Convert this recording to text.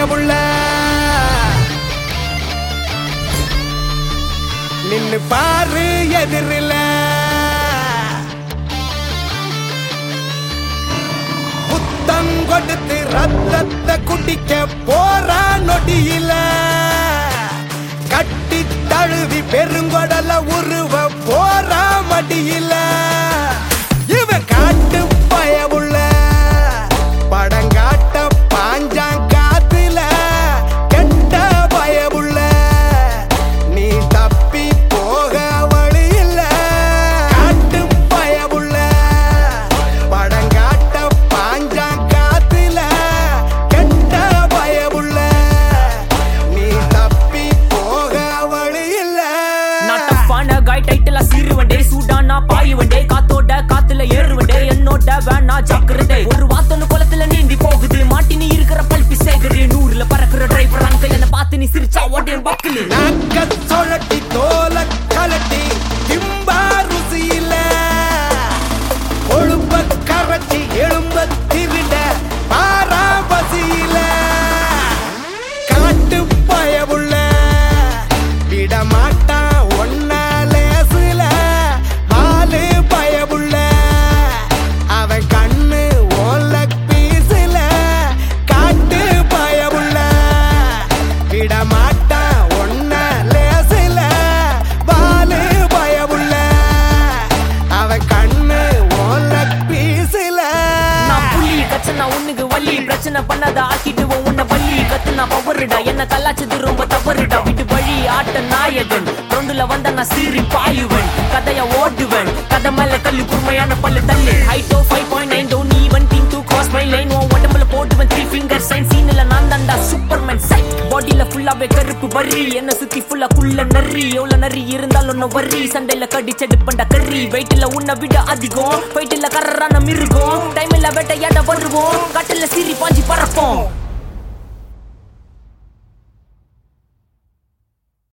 பயமுள்ள நின்னு பாரு எதிரில புத்தம் கொடுத்து ரத்தத்தை குடிக்க போறா நொடியில கட்டி தழுவி பெருங்கொடல உருவ போறா மடியில இவன் காட்டு பயமுள்ள படங்காட்ட பாஞ்சாங் காத்துல கெட்ட பயமுள்ள நீ தப்பி போக வழி இல்ல காட்டு பயமுள்ள படங்காட்ட பாஞ்சாங் காத்துல கெட்ட பயமுள்ள நீ தப்பி போக வழி இல்ல நான் டஃப்பான காய் டைட்டிலா சீருவண்டே சூடானா பாயுவண்டே காத்தோட காத்துல ஏறுவண்டே என்னோட வேணா ஜாக்கிரதை ஒரு வாத்தொன்னு குளத்துல நீந்தி போகுது மாட்டி நீ இருக்கிற பல்பி சேகரு நூறுல பறக்குற டிரைவர் அங்கிள் என்ன பார்த்து நீ சிரிச்சா ஓட்டே பக்கலு நாக்க சொழட்டி தோல கலட்டி திம்பா ருசியில கொழுப்ப கரட்டி எலும்ப திருட பாரா பசியில காட்டு பயமுள்ள விடமாட்டான் ஒன்ன லேசுல வாலு பயமுள்ள அவன் கண்ணு ஓல பீசுல காட்டு பயமுள்ள விடமாட்டான் ஒன்ன லேசுல வாலு பயமுள்ள அவன் கண்ணு ஓல பீசுல நான் புள்ளி கச்சனா உன்னுக்கு வள்ளி பிரச்சனை பண்ணாத ஆக்கிடுவோம் உன்னை பள்ளி கத்துனா பவருடா என்ன கலாச்சது ரொம்ப தவறுடா விட்டு வழி ஆட்ட நாயகன் ரொண்டுல வந்த நான் சீறி பாயுவன் கதைய ஓடுவன் கதை மேல கல்லு குறுமையான பல்லு தள்ளு ஹைட்டோ five point nine don't even think to cross my line உன் உடம்புல போடுவன் த்ரீ ஃபிங்கர் சைன் சீனில் நான் தான்டா சூப்பர்மேன் சைட் பாடியில ஃபுல்லாவே கருப்பு வரி என்ன சுத்தி ஃபுல்லா குள்ள நரி எவ்வளவு நரி இருந்தாலும் ஒன்னும் வரி சண்டையில கடிச்செடுப்பண்டா கறி வெயிட்ல உன்னை விட அதிகம் ஃபைட்டில் கர்றான மிருகம் டைம் இல்ல வேட்டையாட வருவோம் காட்டுல சீறி பாஞ்சி பறப்போம்